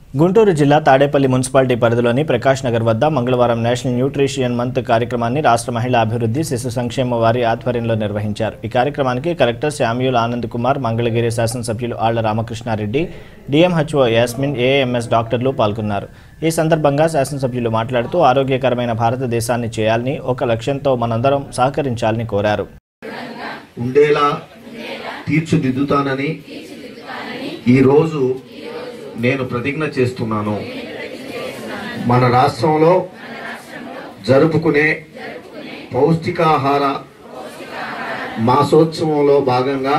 గుంటూరు జిల్లా తాడేపల్లి మున్సిపాలిటీ పరిధిలోని ప్రకాష్ నగర్ వద్ద మంగళవారం నేషనల్ న్యూట్రిషియన్ మంత్ కార్యక్రమాన్ని రాష్ట్ర మహిళా అభివృద్ధి శిశు సంక్షేమ వారి ఆధ్వర్యంలో నిర్వహించారు ఈ కార్యక్రమానికి కలెక్టర్ శామ్యూల్ ఆనంద్ కుమార్ మంగళగిరి శాసనసభ్యులు ఆళ్ల రామకృష్ణారెడ్డి డిఎంహెచ్ఓ యాస్మిన్ ఏఎంఎస్ డాక్టర్లు పాల్గొన్నారు ఈ సందర్భంగా శాసనసభ్యులు మాట్లాడుతూ ఆరోగ్యకరమైన భారతదేశాన్ని చేయాలని ఒక లక్ష్యంతో మనందరం సహకరించాలని కోరారు ఉండేలా తీర్చిదిద్దుతానని ఈరోజు నేను ప్రతిజ్ఞ చేస్తున్నాను మన రాష్ట్రంలో జరుపుకునే పౌష్టికాహార మాసోత్సవంలో భాగంగా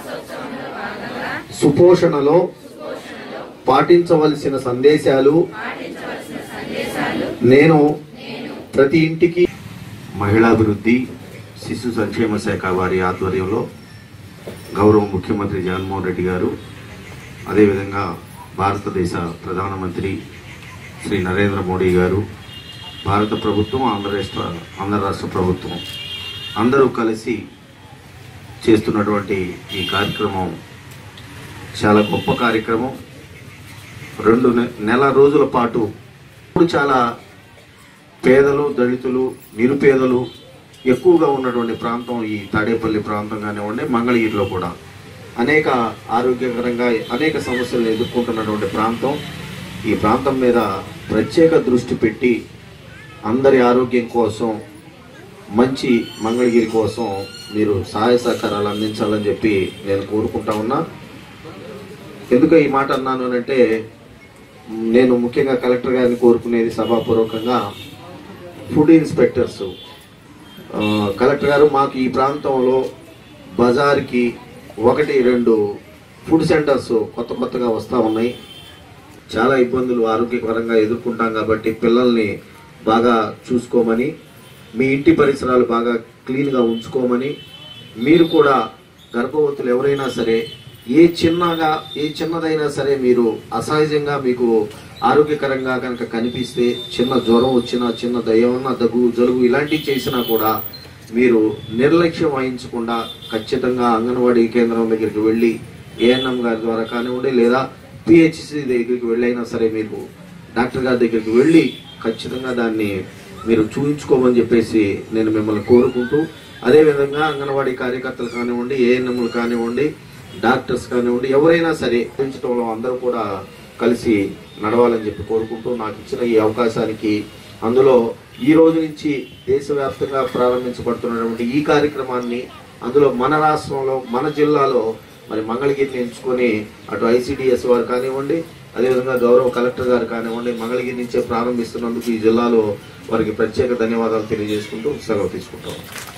సుపోషణలో పాటించవలసిన సందేశాలు నేను ప్రతి ఇంటికి మహిళాభివృద్ధి శిశు సంక్షేమ శాఖ వారి ఆధ్వర్యంలో గౌరవ ముఖ్యమంత్రి జగన్మోహన్ రెడ్డి గారు అదేవిధంగా భారతదేశ ప్రధానమంత్రి శ్రీ నరేంద్ర మోడీ గారు భారత ప్రభుత్వం ఆంధ్ర రాష్ట్ర ఆంధ్ర రాష్ట్ర ప్రభుత్వం అందరూ కలిసి చేస్తున్నటువంటి ఈ కార్యక్రమం చాలా గొప్ప కార్యక్రమం రెండు నె- నెల రోజుల పాటు ఇప్పుడు చాలా పేదలు దళితులు నిరుపేదలు ఎక్కువగా ఉన్నటువంటి ప్రాంతం ఈ తాడేపల్లి ప్రాంతం కానివ్వండి మంగళగిరిలో కూడా అనేక ఆరోగ్యకరంగా అనేక సమస్యలను ఎదుర్కొంటున్నటువంటి ప్రాంతం ఈ ప్రాంతం మీద ప్రత్యేక దృష్టి పెట్టి అందరి ఆరోగ్యం కోసం మంచి మంగళగిరి కోసం మీరు సహాయ సహకారాలు అందించాలని చెప్పి నేను కోరుకుంటా ఉన్నా ఎందుకు ఈ మాట అన్నాను అని అంటే నేను ముఖ్యంగా కలెక్టర్ గారిని కోరుకునేది సభాపూర్వకంగా ఫుడ్ ఇన్స్పెక్టర్స్ ఆ, కలెక్టర్ గారు మాకు ఈ ప్రాంతంలో బజార్కి ఒకటి రెండు ఫుడ్ సెంటర్స్ కొత్త కొత్తగా వస్తూ ఉన్నాయి చాలా ఇబ్బందులు ఆరోగ్యపరంగా ఎదుర్కొంటాం కాబట్టి పిల్లల్ని బాగా చూసుకోమని మీ ఇంటి పరిసరాలు బాగా క్లీన్గా ఉంచుకోమని మీరు కూడా గర్భవతులు ఎవరైనా సరే ఏ చిన్నగా ఏ చిన్నదైనా సరే మీరు అసహజంగా మీకు ఆరోగ్యకరంగా కనుక కనిపిస్తే చిన్న జ్వరం వచ్చినా చిన్న దయ్యమన్నా దగ్గు జలుబు ఇలాంటివి చేసినా కూడా మీరు నిర్లక్ష్యం వహించకుండా ఖచ్చితంగా అంగన్వాడీ కేంద్రం దగ్గరికి వెళ్ళి ఏఎన్ఎం గారి ద్వారా కానివ్వండి లేదా పిహెచ్సి దగ్గరికి వెళ్ళైనా సరే మీకు డాక్టర్ గారి దగ్గరికి వెళ్ళి ఖచ్చితంగా దాన్ని మీరు చూపించుకోమని చెప్పేసి నేను మిమ్మల్ని కోరుకుంటూ అదేవిధంగా అంగన్వాడీ కార్యకర్తలు కానివ్వండి ఏఎన్ఎంలు కానివ్వండి డాక్టర్స్ కానివ్వండి ఎవరైనా సరే పెంచడంలో అందరూ కూడా కలిసి నడవాలని చెప్పి కోరుకుంటూ నాకు ఇచ్చిన ఈ అవకాశానికి అందులో ఈ రోజు నుంచి దేశవ్యాప్తంగా ప్రారంభించబడుతున్నటువంటి ఈ కార్యక్రమాన్ని అందులో మన రాష్ట్రంలో మన జిల్లాలో మరి మంగళగిరిని ఎంచుకొని అటు ఐసిడిఎస్ వారు కానివ్వండి అదేవిధంగా గౌరవ కలెక్టర్ గారు కానివ్వండి మంగళగిరి నుంచే ప్రారంభిస్తున్నందుకు ఈ జిల్లాలో వారికి ప్రత్యేక ధన్యవాదాలు తెలియజేసుకుంటూ సెలవు తీసుకుంటాం